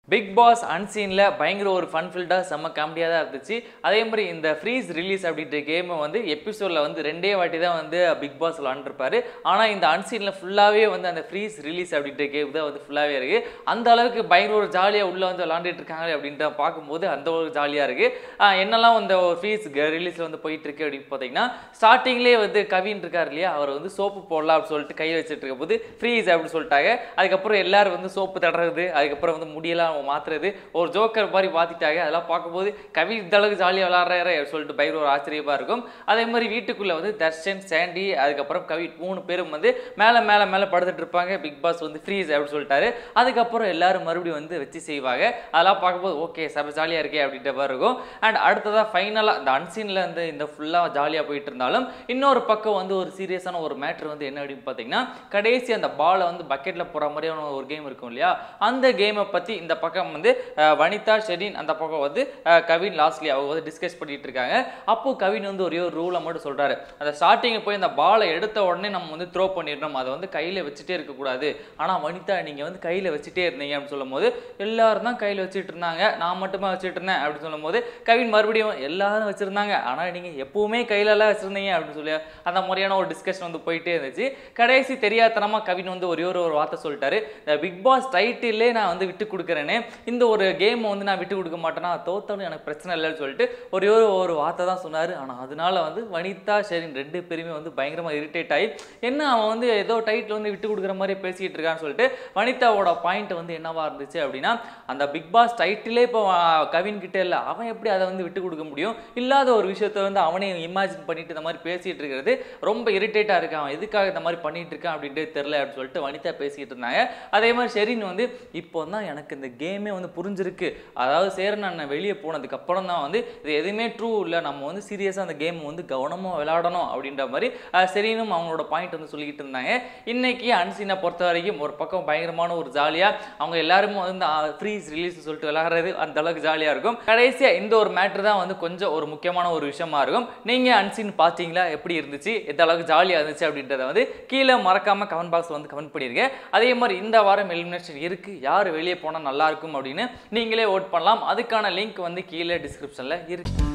big pass அன்சீனில் பயங்கர ஒரு fun ஃபில்டாக செம்ம காமெடியாக தான் இருந்துச்சு அதே மாதிரி இந்த ஃப்ரீஸ் ரிலீஸ் அப்படின்ற கேமை வந்து எபிசோடில் வந்து ரெண்டே வாட்டி தான் வந்து பிக் பாஸ் விளாண்டுருப்பாரு ஆனால் இந்த அன்சீனில் ஃபுல்லாகவே வந்து அந்த ஃப்ரீஸ் ரிலீஸ் அப்படின்ற கேம் தான் வந்து ஃபுல்லாகவே இருக்குது அந்த அளவுக்கு பயங்கர ஒரு ஜாலியாக உள்ளே வந்து விளாண்டுட்டு இருக்காங்க அப்படின்ற பார்க்கும்போது அந்த ஒரு ஜாலியாக இருக்குது என்னெல்லாம் இந்த ஒரு ஃப்ரீஸ் ரிலீஸில் வந்து போயிட்டு இருக்கு அப்படின்னு பார்த்தீங்கன்னா ஸ்டார்டிங்லேயே வந்து கவின் இருக்கார் இல்லையா அவர் வந்து சோப்பு போடலாம் அப்படின்னு சொல்லிட்டு கையில் வச்சுட்டு இருக்க போது ஃப்ரீஸ் அப்படின்னு சொல்லிட்டாங்க அதுக்கப்புறம் எல்லாரும் வந்து சோப்பு தடுறது அதுக்கப்புறம் வந்து முடியெல்லாம் மாற்றுறது ஒரு ஜோக்கர் மாதிரி மாற்றிட்டாங்க அதெல்லாம் பார்க்கும்போது கவி இந்த அளவுக்கு ஜாலியாக விளாட்றாரு சொல்லிட்டு பயங்கர ஒரு ஆச்சரியமாக இருக்கும் அதே மாதிரி வீட்டுக்குள்ளே வந்து தர்ஷன் சாண்டி அதுக்கப்புறம் கவி மூணு பேரும் வந்து மேலே மேலே மேலே படுத்துட்டு இருப்பாங்க பிக் பாஸ் வந்து ஃப்ரீஸ் அப்படின்னு சொல்லிட்டாரு அதுக்கப்புறம் எல்லாரும் மறுபடியும் வந்து வச்சு செய்வாங்க அதெல்லாம் பார்க்கும்போது ஓகே செம ஜாலியாக இருக்கே அப்படின்ற மாதிரி இருக்கும் அண்ட் அடுத்ததாக ஃபைனலாக இந்த அன்சீனில் வந்து இந்த ஃபுல்லாக ஜாலியாக போயிட்டு இருந்தாலும் இன்னொரு பக்கம் வந்து ஒரு சீரியஸான ஒரு மேட்ரு வந்து என்ன அப்படின்னு பார்த்தீங்கன்னா கடைசி அந்த பாலை வந்து பக்கெட்டில் போகிற மாதிரியான ஒரு கேம் இருக்கும் இல்லையா அந்த கேமை பற்றி இந்த பக்கம் வந்து அஹ், வனிதா ஷெரீன் அந்த பக்கம் வந்து அஹ், கவின் லாஸ்ட்லி அவங்க வந்து டிஸ்கஸ் பண்ணிட்டு இருக்காங்க அப்போ கவின் வந்து ஒரே ஒரு ரூலை மட்டும் சொல்றாரு அந்த ஸ்டார்டிங்கில் போய் அந்த பாலை எடுத்த உடனே நம்ம வந்து த்ரோ பண்ணிடணும் அதை வந்து கையில் வச்சுட்டே இருக்கக்கூடாது ஆனால் வனிதா நீங்கள் வந்து கையில் வச்சுட்டே இருந்தீங்க அப்படின்னு சொல்லும்போது எல்லாரும் தான் கையில் வச்சுட்டு இருந்தாங்க நான் மட்டுமே வச்சுட்டு இருந்தேன் அப்படின்னு சொல்லும்போது கவின் மறுபடியும் எல்லாரும் வச்சுருந்தாங்க ஆனால் நீங்கள் எப்பவுமே கையிலலாம் வச்சுருந்தீங்க அப்படின்னு சொல்லி அந்த மாதிரியான ஒரு டிஸ்கஷன் வந்து போயிட்டே இருந்துச்சு கடைசி தெரியாதனமாக கவின் வந்து ஒரே ஒரு ஒரு வார்த்தை சொல்லிட்டாரு இந்த பிக் பாஸ் டைட்டிலே நான் வந்து விட்டு கொடுக்குறேனே இந்த ஒரு கேமை வந்து நான் விட்டு கொடுக்க மாட்டேன்னா தோத்தாலும் எனக்கு பிரச்சனை இல்லைன்னு சொல்லிட்டு ஒரே ஒரு ஒரு வார்த்தை தான் சொன்னார் ஆனால் அதனால வந்து வனிதா ஷெரின் ரெண்டு பேருமே வந்து பயங்கரமாக இரிட்டேட் ஆகி என்ன அவன் வந்து ஏதோ டைட்டில் வந்து விட்டு கொடுக்குற மாதிரி பேசிக்கிட்டு இருக்கான்னு சொல்லிட்டு வனிதாவோட பாயிண்ட் வந்து என்னவா இருந்துச்சு அப்படின்னா அந்த பிக் பாஸ் டைட்டிலே இப்போ கவின் கிட்டே இல்லை அவன் எப்படி அதை வந்து விட்டு கொடுக்க முடியும் இல்லாத ஒரு விஷயத்தை வந்து அவனே இமேஜின் பண்ணிட்டு இந்த மாதிரி பேசிட்டு இருக்கிறது ரொம்ப இரிட்டேட்டாக இருக்கான் அவன் எதுக்காக இந்த மாதிரி பண்ணிட்டு இருக்கான் அப்படின்ட்டு தெரில அப்படின்னு சொல்லிட்டு வனிதா பேசிக்கிட்டு இருந்தாங்க அதே மாதிரி ஷெரின் வந்து இப்போ தான் எனக்கு இந்த கேமே வந்து புரிஞ்சிருக்கு அதாவது சேரன் அண்ணன் வெளியே போனதுக்கு அப்புறம் தான் வந்து இது எதுவுமே ட்ரூ இல்லை நம்ம வந்து சீரியஸாக அந்த கேம் வந்து கவனமாக விளையாடணும் அப்படின்ற மாதிரி அஹ், செரீனும் அவங்களோட பாயிண்ட் வந்து சொல்லிக்கிட்டு இருந்தாங்க இன்னைக்கு அன்சீனை பொறுத்த வரைக்கும் ஒரு பக்கம் பயங்கரமான ஒரு ஜாலியாக அவங்க எல்லாருமே வந்து ஃப்ரீஸ் ரிலீஸ் சொல்லிட்டு விளையாடுறது அந்த அளவுக்கு ஜாலியாக இருக்கும் கடைசியாக இந்த ஒரு மேட்ரு தான் வந்து கொஞ்சம் ஒரு முக்கியமான ஒரு விஷயமா இருக்கும் நீங்கள் அன்சீன் பார்த்தீங்களா எப்படி இருந்துச்சு எந்த அளவுக்கு ஜாலியாக இருந்துச்சு அப்படின்றத வந்து கீழே மறக்காமல் கமெண்ட் பாக்ஸில் வந்து கமெண்ட் பண்ணியிருக்கேன் அதே மாதிரி இந்த வாரம் எலிமினேஷன் இருக்குது யார் வெளியே போனால் நல்லா இருக்கும் அப்படின்னு நீங்களே ஓட் பண்ணலாம் அதுக்கான லிங்க் வந்து கீழே டிஸ்கிரிப்ஷனில் இருக்கு